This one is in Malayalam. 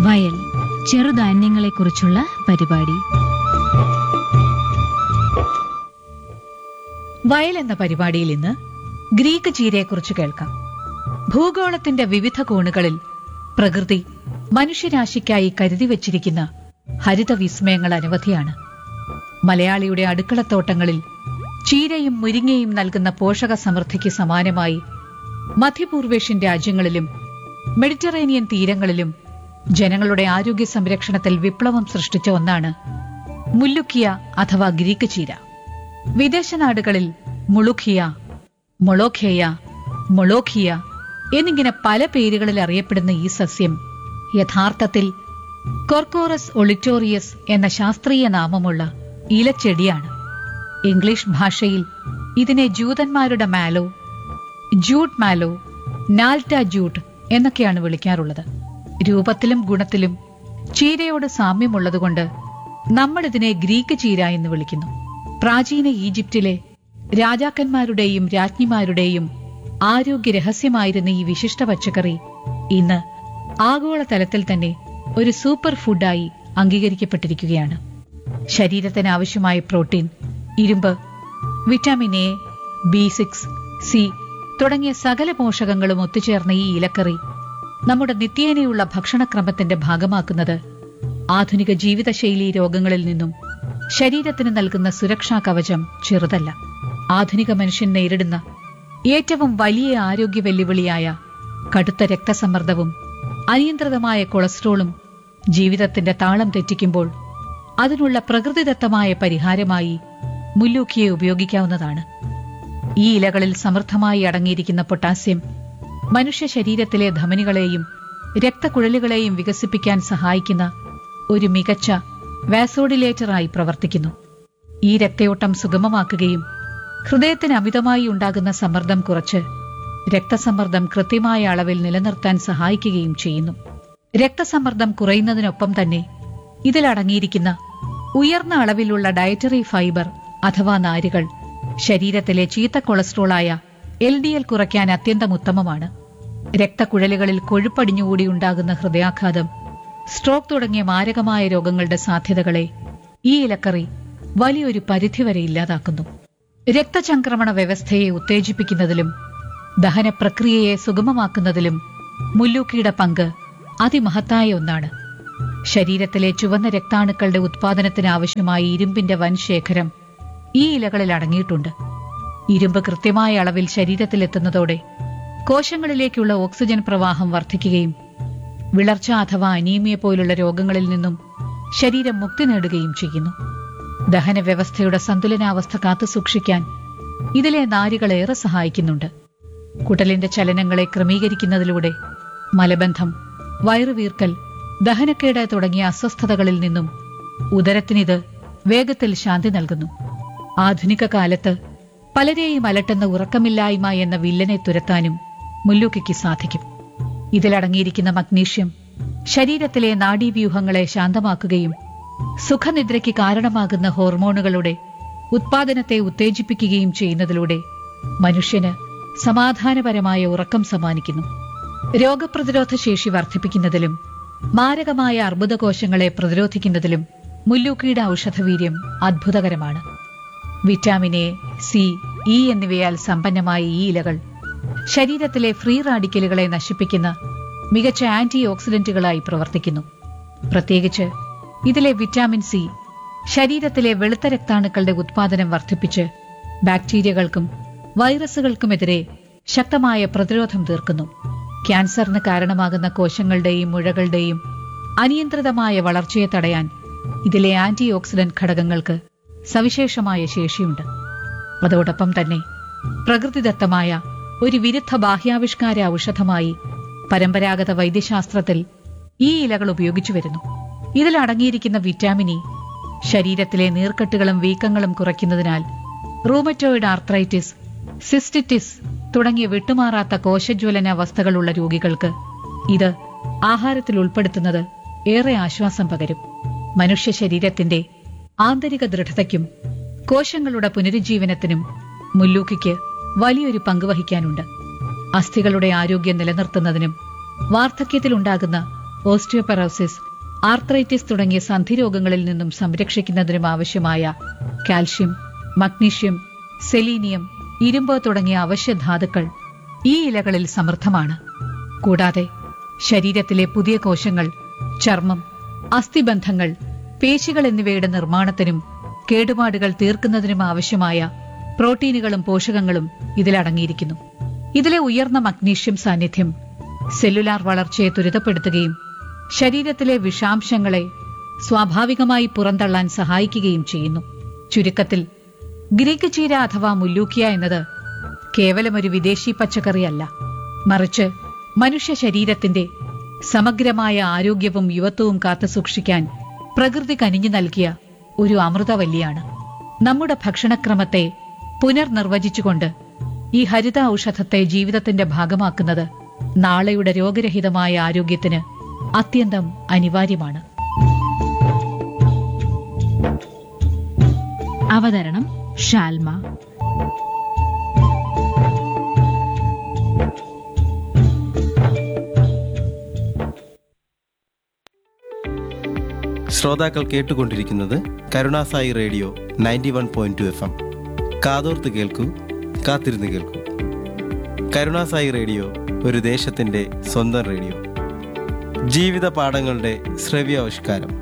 വയൽ ചെറുധാന്യങ്ങളെക്കുറിച്ചുള്ള പരിപാടി വയൽ എന്ന പരിപാടിയിൽ ഇന്ന് ഗ്രീക്ക് ചീരയെക്കുറിച്ച് കേൾക്കാം ഭൂഗോളത്തിന്റെ വിവിധ കോണുകളിൽ പ്രകൃതി മനുഷ്യരാശിക്കായി കരുതി വച്ചിരിക്കുന്ന ഹരിത വിസ്മയങ്ങൾ അനവധിയാണ് മലയാളിയുടെ അടുക്കളത്തോട്ടങ്ങളിൽ ചീരയും മുരിങ്ങയും നൽകുന്ന പോഷക സമൃദ്ധിക്ക് സമാനമായി മധ്യപൂർവേഷ്യൻ രാജ്യങ്ങളിലും മെഡിറ്ററേനിയൻ തീരങ്ങളിലും ജനങ്ങളുടെ ആരോഗ്യ സംരക്ഷണത്തിൽ വിപ്ലവം സൃഷ്ടിച്ച ഒന്നാണ് മുല്ലുക്കിയ അഥവാ ഗ്രീക്ക് ചീര വിദേശ നാടുകളിൽ മുളുഖിയ മൊളോഖേയ മൊളോഖിയ എന്നിങ്ങനെ പല പേരുകളിൽ അറിയപ്പെടുന്ന ഈ സസ്യം യഥാർത്ഥത്തിൽ കൊർക്കോറസ് ഒളിറ്റോറിയസ് എന്ന ശാസ്ത്രീയ നാമമുള്ള ഇലച്ചെടിയാണ് ഇംഗ്ലീഷ് ഭാഷയിൽ ഇതിനെ ജൂതന്മാരുടെ mallow jute mallow nalta jute എന്നൊക്കെയാണ് വിളിക്കാറുള്ളത് രൂപത്തിലും ഗുണത്തിലും ചീരയോട് സാമ്യമുള്ളതുകൊണ്ട് നമ്മൾ ഇതിനെ ഗ്രീക്ക് ചീര എന്ന് വിളിക്കുന്നു പ്രാചീന ഈജിപ്തിലെ രാജാക്കന്മാരുടെയും രാജ്ഞിമാരുടെയും ആരോഗ്യ രഹസ്യമായിരുന്ന ഈ വിശിഷ്ട പച്ചക്കറി ഇന്ന് ആഗോളതലത്തിൽ തന്നെ ഒരു സൂപ്പർ ഫുഡായി അംഗീകരിക്കപ്പെട്ടിരിക്കുകയാണ് ശരീരത്തിന് ആവശ്യമായ പ്രോട്ടീൻ ഇരുമ്പ് vitamin A B six C തുടങ്ങിയ സകല പോഷകങ്ങളും ഒത്തുചേർന്ന ഈ ഇലക്കറി നമ്മുടെ നിത്യേനയുള്ള ഭക്ഷണക്രമത്തിന്റെ ഭാഗമാക്കുന്നത് ആധുനിക ജീവിതശൈലി രോഗങ്ങളിൽ നിന്നും ശരീരത്തിന് നൽകുന്ന സുരക്ഷാ കവചം ചെറുതല്ല ആധുനിക മനുഷ്യൻ നേരിടുന്ന ഏറ്റവും വലിയ ആരോഗ്യ വെല്ലുവിളിയായ കടുത്ത രക്തസമ്മർദ്ദവും അനിയന്ത്രിതമായ കൊളസ്ട്രോളും ജീവിതത്തിന്റെ താളം തെറ്റിക്കുമ്പോൾ അതിനുള്ള പ്രകൃതിദത്തമായ പരിഹാരമായി മുല്ലൂക്കിയെ ഉപയോഗിക്കാവുന്നതാണ് ഈ ഇലകളിൽ സമൃദ്ധമായി അടങ്ങിയിരിക്കുന്ന പൊട്ടാസ്യം മനുഷ്യ ശരീരത്തിലെ ധമനികളെയും രക്തക്കുഴലുകളെയും വികസിപ്പിക്കാൻ സഹായിക്കുന്ന ഒരു മികച്ച വാസോഡിലേറ്ററായി പ്രവർത്തിക്കുന്നു ഈ രക്തയോട്ടം സുഗമമാക്കുകയും ഹൃദയത്തിന് അമിതമായി ഉണ്ടാകുന്ന സമ്മർദ്ദം കുറച്ച് രക്തസമ്മർദ്ദം കൃത്യമായ അളവിൽ നിലനിർത്താൻ സഹായിക്കുകയും ചെയ്യുന്നു രക്തസമ്മർദ്ദം കുറയുന്നതിനൊപ്പം തന്നെ ഇതിലടങ്ങിയിരിക്കുന്ന ഉയർന്ന അളവിലുള്ള ഡയറ്ററി ഫൈബർ അഥവാ നാരുകൾ ശരീരത്തിലെ ചീത്ത കൊളസ്ട്രോളായ എൽ ഡി എൽ കുറയ്ക്കാൻ അത്യന്തം ഉത്തമമാണ് രക്തക്കുഴലുകളിൽ കൊഴുപ്പടിഞ്ഞുകൂടി ഉണ്ടാകുന്ന ഹൃദയാഘാതം സ്ട്രോക്ക് തുടങ്ങിയ മാരകമായ രോഗങ്ങളുടെ സാധ്യതകളെ ഈ ഇലക്കറി വലിയൊരു പരിധിവരെ ഇല്ലാതാക്കുന്നു രക്തചംക്രമണ വ്യവസ്ഥയെ ഉത്തേജിപ്പിക്കുന്നതിലും ദഹന പ്രക്രിയയെ സുഗമമാക്കുന്നതിലും മുല്ലൂക്കിയുടെ പങ്ക് അതിമഹത്തായ ഒന്നാണ് ശരീരത്തിലെ ചുവന്ന രക്താണുക്കളുടെ ഉത്പാദനത്തിന് ആവശ്യമായ ഇരുമ്പിന്റെ വൻ ശേഖരം ഈ ഇലകളിൽ അടങ്ങിയിട്ടുണ്ട് ഇരുമ്പ് കൃത്യമായ അളവിൽ ശരീരത്തിലെത്തുന്നതോടെ കോശങ്ങളിലേക്കുള്ള ഓക്സിജൻ പ്രവാഹം വർദ്ധിക്കുകയും വിളർച്ച അഥവാ അനീമിയ പോലുള്ള രോഗങ്ങളിൽ നിന്നും ശരീരം മുക്തി നേടുകയും ചെയ്യുന്നു ദഹന വ്യവസ്ഥയുടെ സന്തുലനാവസ്ഥ കാത്തുസൂക്ഷിക്കാൻ ഇതിലെ നാരുകൾ ഏറെ സഹായിക്കുന്നുണ്ട് കുടലിന്റെ ചലനങ്ങളെ ക്രമീകരിക്കുന്നതിലൂടെ മലബന്ധം വയറുവീർക്കൽ ദഹനക്കേട് തുടങ്ങിയ അസ്വസ്ഥതകളിൽ നിന്നും ഉദരത്തിനിത് വേഗത്തിൽ ശാന്തി നൽകുന്നു ആധുനിക കാലത്ത് പലരെയും അലട്ടുന്ന ഉറക്കമില്ലായ്മ എന്ന വില്ലനെ തുരത്താനും മുല്ലൂക്കിക്ക് സാധിക്കും ഇതിലടങ്ങിയിരിക്കുന്ന മഗ്നീഷ്യം ശരീരത്തിലെ നാഡീവ്യൂഹങ്ങളെ ശാന്തമാക്കുകയും സുഖനിദ്രയ്ക്ക് കാരണമാകുന്ന ഹോർമോണുകളുടെ ഉത്പാദനത്തെ ഉത്തേജിപ്പിക്കുകയും ചെയ്യുന്നതിലൂടെ മനുഷ്യന് സമാധാനപരമായ ഉറക്കം സമ്മാനിക്കുന്നു രോഗപ്രതിരോധ ശേഷി വർദ്ധിപ്പിക്കുന്നതിലും മാരകമായ അർബുദകോശങ്ങളെ പ്രതിരോധിക്കുന്നതിലും മുല്ലൂക്കിയുടെ ഔഷധവീര്യം അത്ഭുതകരമാണ് വിറ്റാമിൻ എ സി ഇ എന്നിവയാൽ സമ്പന്നമായ ഈ ഇലകൾ ശരീരത്തിലെ ഫ്രീ റാഡിക്കലുകളെ നശിപ്പിക്കുന്ന മികച്ച ആന്റി ഓക്സിഡന്റുകളായി പ്രവർത്തിക്കുന്നു പ്രത്യേകിച്ച് ഇതിലെ വിറ്റാമിൻ സി ശരീരത്തിലെ വെളുത്ത രക്താണുക്കളുടെ ഉത്പാദനം വർദ്ധിപ്പിച്ച് ബാക്ടീരിയകൾക്കും വൈറസുകൾക്കുമെതിരെ ശക്തമായ പ്രതിരോധം തീർക്കുന്നു ക്യാൻസറിന് കാരണമാകുന്ന കോശങ്ങളുടെയും മുഴകളുടെയും അനിയന്ത്രിതമായ വളർച്ചയെ തടയാൻ ഇതിലെ ആന്റി ഓക്സിഡന്റ് ഘടകങ്ങൾക്ക് സവിശേഷമായ ശേഷിയുണ്ട് അതോടൊപ്പം തന്നെ പ്രകൃതിദത്തമായ ഒരു വിരുദ്ധ ബാഹ്യാവിഷ്കാര ഔഷധമായി പരമ്പരാഗത വൈദ്യശാസ്ത്രത്തിൽ ഈ ഇലകൾ ഉപയോഗിച്ചു വരുന്നു ഇതിലടങ്ങിയിരിക്കുന്ന വിറ്റാമിൻ ഇ ശരീരത്തിലെ നീർക്കെട്ടുകളും വീക്കങ്ങളും കുറയ്ക്കുന്നതിനാൽ റൂമറ്റോയിഡ് ആർത്രൈറ്റിസ് സിസ്റ്റിറ്റിസ് തുടങ്ങിയ വിട്ടുമാറാത്ത കോശജ്വലന അവസ്ഥകളുള്ള രോഗികൾക്ക് ഇത് ആഹാരത്തിൽ ഉൾപ്പെടുത്തുന്നത് ഏറെ ആശ്വാസം പകരും മനുഷ്യ ശരീരത്തിന്റെ ആന്തരിക ദൃഢതയ്ക്കും കോശങ്ങളുടെ പുനരുജ്ജീവനത്തിനും മുല്ലൂക്കിക്ക് വലിയൊരു പങ്ക് വഹിക്കാനുണ്ട് അസ്ഥികളുടെ ആരോഗ്യം നിലനിർത്തുന്നതിനും വാർദ്ധക്യത്തിലുണ്ടാകുന്ന ഓസ്റ്റിയോപെറോസിസ് ആർത്രൈറ്റിസ് തുടങ്ങിയ സന്ധിരോഗങ്ങളിൽ നിന്നും സംരക്ഷിക്കുന്നതിനും ആവശ്യമായ കാൽഷ്യം മഗ്നീഷ്യം സെലീനിയം ഇരുമ്പ് തുടങ്ങിയ അവശ്യ ധാതുക്കൾ ഈ ഇലകളിൽ സമൃദ്ധമാണ് കൂടാതെ ശരീരത്തിലെ പുതിയ കോശങ്ങൾ ചർമ്മം അസ്ഥിബന്ധങ്ങൾ പേശികൾ എന്നിവയുടെ നിർമ്മാണത്തിനും കേടുപാടുകൾ തീർക്കുന്നതിനും ആവശ്യമായ പ്രോട്ടീനുകളും പോഷകങ്ങളും ഇതിലടങ്ങിയിരിക്കുന്നു ഇതിലെ ഉയർന്ന മഗ്നീഷ്യം സാന്നിധ്യം സെല്ലുലാർ വളർച്ചയെ ത്വരിതപ്പെടുത്തുകയും ശരീരത്തിലെ വിഷാംശങ്ങളെ സ്വാഭാവികമായി പുറന്തള്ളാൻ സഹായിക്കുകയും ചെയ്യുന്നു ചുരുക്കത്തിൽ ഗ്രീക്ക് ചീര അഥവാ മുല്ലൂക്കിയ എന്നത് കേവലം ഒരു വിദേശി പച്ചക്കറിയല്ല മറിച്ച് മനുഷ്യ ശരീരത്തിന്റെ സമഗ്രമായ ആരോഗ്യവും യുവത്വവും കാത്തുസൂക്ഷിക്കാൻ പ്രകൃതി കനിഞ്ഞു നൽകിയ ഒരു അമൃതവല്ലിയാണ് നമ്മുടെ ഭക്ഷണക്രമത്തെ പുനർനിർവചിച്ചുകൊണ്ട് ഈ ഹരിത ഔഷധത്തെ ജീവിതത്തിന്റെ ഭാഗമാക്കുന്നത് നാളെയുടെ രോഗരഹിതമായ ആരോഗ്യത്തിന് അത്യന്തം അനിവാര്യമാണ് അവതരണം ഷാൽമ ശ്രോതാക്കൾ കേട്ടുകൊണ്ടിരിക്കുന്നത് Karunasai radio ninety one point two F M കാതോർത്ത് കേൾക്കൂ കാത്തിരുന്ന് കേൾക്കൂ കരുണാസായി റേഡിയോ ഒരു ദേശത്തിൻ്റെ സ്വന്തം റേഡിയോ ജീവിത പാഠങ്ങളുടെ ശ്രവ്യാവിഷ്കാരം